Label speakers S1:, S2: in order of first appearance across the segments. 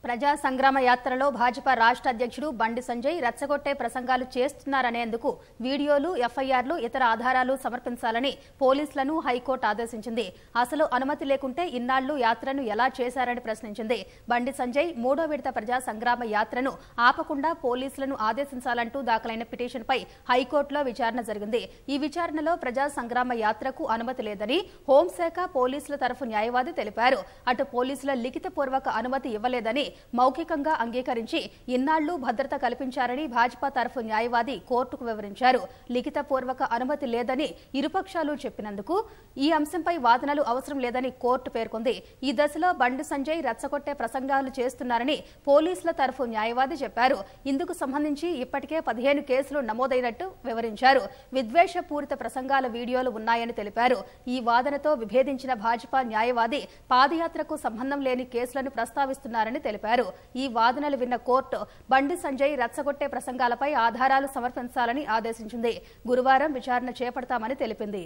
S1: ప్రజా సంగ్రామ యాత్రలో భాజపా రాష్ట్ర అధ్యక్షుడు బండి సంజయ్ రెచ్చగొట్టే ప్రసంగాలు చేస్తున్నారనేందుకు వీడియోలు ఎఫ్ఐఆర్లు ఇతర ఆధారాలు సమర్పించాలని పోలీసులను హైకోర్టు ఆదేశించింది అసలు అనుమతి లేకుంటే ఇన్నాళ్లు యాత్రను ఎలా చేశారని ప్రశ్నించింది బండి సంజయ్ మూడో విడత ప్రజా సంగ్రామ యాత్రను ఆపకుండా పోలీసులను ఆదేశించాలంటూ దాఖలైన పిటిషన్పై హైకోర్టులో విచారణ జరిగింది ఈ విచారణలో ప్రజా సంగ్రామ యాత్రకు అనుమతి లేదని హోంశాఖ పోలీసుల తరఫు న్యాయవాది తెలిపారు అటు పోలీసుల లిఖితపూర్వక అనుమతి ఇవ్వలేదని మౌఖికంగా అంగీకరించి ఇన్నాళ్లు భద్రత కల్పించారని భాజపా తరఫు న్యాయవాది కోర్టుకు వివరించారు లిఖితపూర్వక అనుమతి లేదని ఇరుపక్షాలు చెప్పినందుకు ఈ అంశంపై వాదనలు అవసరం లేదని కోర్టు పేర్కొంది ఈ దశలో బండి సంజయ్ రెచ్చగొట్టే ప్రసంగాలు చేస్తున్నారని పోలీసుల తరఫు న్యాయవాది చెప్పారు ఇందుకు సంబంధించి ఇప్పటికే పదిహేను కేసులు నమోదైనట్టు వివరించారు విద్వేషపూరిత ప్రసంగాల వీడియోలు ఉన్నాయని తెలిపారు ఈ వాదనతో విభేదించిన భాజపా న్యాయవాది పాదయాత్రకు సంబంధం లేని కేసులను ప్రస్తావిస్తున్నారని తెలిపారు ఈ వాదనలు విన్న కోర్టు బండి సంజయ్ రెచ్చగొట్టే ప్రసంగాలపై ఆధారాలు సమర్పించాలని ఆదేశించింది గురువారం విచారణ చేపడతామని తెలిపింది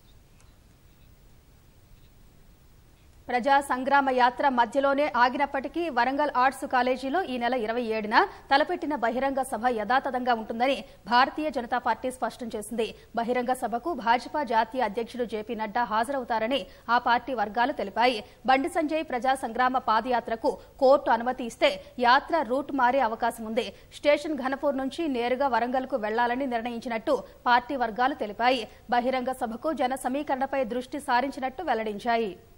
S1: ప్రజా సంగ్రామ యాత్ర మధ్యలోనే ఆగినప్పటికీ వరంగల్ ఆర్ట్స్ కాలేజీలో ఈ నెల ఇరవై ఏడున తలపెట్టిన బహిరంగ సభ యథాతథంగా ఉంటుందని భారతీయ జనతా పార్టీ స్పష్టం చేసింది బహిరంగ సభకు భాజపా జాతీయ అధ్యక్షుడు జేపీ నడ్డా హాజరవుతారని ఆ పార్టీ వర్గాలు తెలిపాయి బండి సంజయ్ ప్రజా సంగ్రామ పాదయాత్రకు కోర్టు అనుమతి ఇస్తే యాత్ర రూట్ మారే అవకాశం ఉంది స్టేషన్ ఘనపూర్ నుంచి నేరుగా వరంగల్ కు వెళ్లాలని నిర్ణయించినట్టు పార్టీ వర్గాలు తెలిపాయి బహిరంగ సభకు జన సమీకరణపై దృష్టి సారించినట్టు వెల్లడించాయి